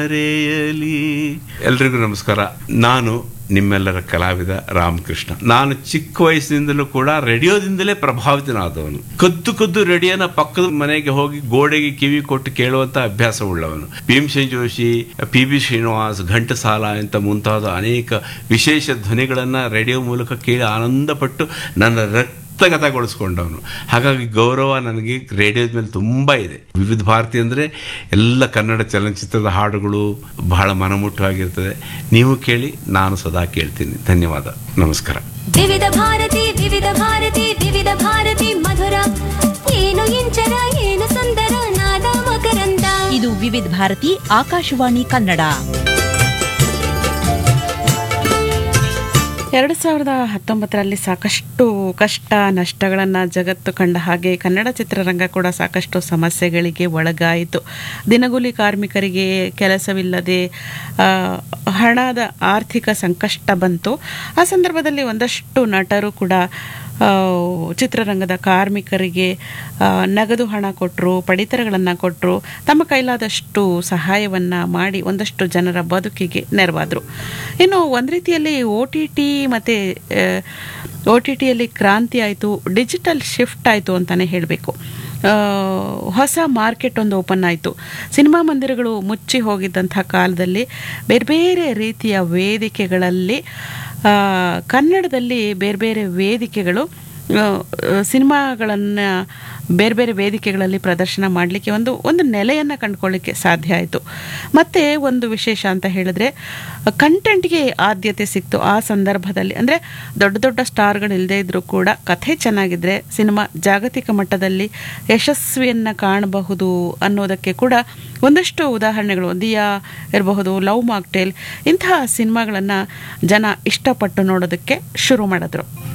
ಮರೆಯಲಿ ಎಲ್ರಿಗೂ ನಮಸ್ಕಾರ ನಾನು ನಿಮ್ಮೆಲ್ಲರ ಕಲಾವಿದ ರಾಮಕೃಷ್ಣ ನಾನು ಚಿಕ್ಕ ವಯಸ್ಸಿನಿಂದಲೂ ಕೂಡ ರೇಡಿಯೋದಿಂದಲೇ ಪ್ರಭಾವಿತನಾದವನು ಕದ್ದು ಕದ್ದು ರೇಡಿಯೋನ ಪಕ್ಕದ ಮನೆಗೆ ಹೋಗಿ ಗೋಡೆಗೆ ಕಿವಿ ಕೊಟ್ಟು ಕೇಳುವಂತ ಅಭ್ಯಾಸ ಉಳ್ಳವನು ಭೀಮಸೇನ್ ಜೋಶಿ ಪಿ ಬಿ ಶ್ರೀನಿವಾಸ್ ಘಂಟಸಾಲ ಅಂತ ಮುಂತಾದ ಅನೇಕ ವಿಶೇಷ ಧ್ವನಿಗಳನ್ನ ರೇಡಿಯೋ ಮೂಲಕ ಕೇಳಿ ಆನಂದಪಟ್ಟು ನನ್ನ ರಕ್ತ ಹಸ್ತಗತಗೊಳಿಸ್ಕೊಂಡವನು ಹಾಗಾಗಿ ಗೌರವ ನನಗೆ ರೇಡಿಯೋದ ಮೇಲೆ ತುಂಬ ಇದೆ ವಿವಿಧ ಭಾರತಿ ಅಂದರೆ ಎಲ್ಲ ಕನ್ನಡ ಚಲನಚಿತ್ರದ ಹಾಡುಗಳು ಬಹಳ ಮನಮುಟ್ಟವಾಗಿರ್ತದೆ ನೀವು ಕೇಳಿ ನಾನು ಸದಾ ಕೇಳ್ತೀನಿ ಧನ್ಯವಾದ ನಮಸ್ಕಾರ ವಿವಿಧ ಭಾರತಿ ವಿವಿಧ ಭಾರತಿ ವಿವಿಧ ಭಾರತಿ ಮಧುರ ಏನು ಇಂಚರ ಏನು ಸುಂದರ ನಾದ ಮಕರಂದ ಇದು ವಿವಿಧ ಭಾರತಿ ಆಕಾಶವಾಣಿ ಕನ್ನಡ ಎರಡು ಸಾವಿರದ ಹತ್ತೊಂಬತ್ತರಲ್ಲಿ ಸಾಕಷ್ಟು ಕಷ್ಟ ನಷ್ಟಗಳನ್ನು ಜಗತ್ತು ಕಂಡ ಹಾಗೆ ಕನ್ನಡ ಚಿತ್ರರಂಗ ಕೂಡ ಸಾಕಷ್ಟು ಸಮಸ್ಯೆಗಳಿಗೆ ಒಳಗಾಯಿತು ದಿನಗೂಲಿ ಕಾರ್ಮಿಕರಿಗೆ ಕೆಲಸವಿಲ್ಲದೆ ಆ, ಹಣದ ಆರ್ಥಿಕ ಸಂಕಷ್ಟ ಬಂತು ಆ ಸಂದರ್ಭದಲ್ಲಿ ಒಂದಷ್ಟು ನಟರು ಕೂಡ ಆ, ಚಿತ್ರರಂಗದ ಕಾರ್ಮಿಕರಿಗೆ ಆ, ನಗದು ಹಣ ಕೊಟ್ಟರು ಪಡಿತರಗಳನ್ನು ಕೊಟ್ಟರು ತಮ್ಮ ಕೈಲಾದಷ್ಟು ಸಹಾಯವನ್ನು ಮಾಡಿ ಒಂದಷ್ಟು ಜನರ ಬದುಕಿಗೆ ನೆರವಾದರು ಇನ್ನು ಒಂದು ರೀತಿಯಲ್ಲಿ ಒ ಟಿ ಟಿ ಮತ್ತು ಒ ಟಿ ಟಿಯಲ್ಲಿ ಕ್ರಾಂತಿ ಆಯಿತು ಡಿಜಿಟಲ್ ಶಿಫ್ಟ್ ಆಯಿತು ಅಂತಲೇ ಹೇಳಬೇಕು ಹೊಸ ಮಾರ್ಕೆಟ್ ಒಂದು ಓಪನ್ ಆಯಿತು ಸಿನಿಮಾ ಮಂದಿರಗಳು ಮುಚ್ಚಿ ಹೋಗಿದ್ದಂಥ ಕಾಲದಲ್ಲಿ ಬೇರೆ ಬೇರೆ ರೀತಿಯ ವೇದಿಕೆಗಳಲ್ಲಿ ಆ, ಕನ್ನಡದಲ್ಲಿ ಬೇರೆ ಬೇರೆ ವೇದಿಕೆಗಳು ಸಿನಿಮಾಗಳನ್ನು ಬೇರೆ ಬೇರೆ ವೇದಿಕೆಗಳಲ್ಲಿ ಪ್ರದರ್ಶನ ಮಾಡಲಿಕ್ಕೆ ಒಂದು ಒಂದು ನೆಲೆಯನ್ನು ಕಂಡುಕೊಳ್ಳಿಕ್ಕೆ ಸಾಧ್ಯ ಆಯಿತು ಮತ್ತು ಒಂದು ವಿಶೇಷ ಅಂತ ಹೇಳಿದ್ರೆ ಕಂಟೆಂಟ್ಗೆ ಆದ್ಯತೆ ಸಿಕ್ತು ಆ ಸಂದರ್ಭದಲ್ಲಿ ಅಂದರೆ ದೊಡ್ಡ ದೊಡ್ಡ ಸ್ಟಾರ್ಗಳು ಇಲ್ಲದೇ ಇದ್ದರೂ ಕೂಡ ಕಥೆ ಚೆನ್ನಾಗಿದ್ದರೆ ಸಿನಿಮಾ ಜಾಗತಿಕ ಮಟ್ಟದಲ್ಲಿ ಯಶಸ್ವಿಯನ್ನು ಕಾಣಬಹುದು ಅನ್ನೋದಕ್ಕೆ ಕೂಡ ಒಂದಷ್ಟು ಉದಾಹರಣೆಗಳು ದಿಯಾ ಇರಬಹುದು ಲವ್ ಮಾಕ್ಟೇಲ್ ಇಂತಹ ಸಿನಿಮಾಗಳನ್ನು ಜನ ಇಷ್ಟಪಟ್ಟು ನೋಡೋದಕ್ಕೆ ಶುರು ಮಾಡಿದ್ರು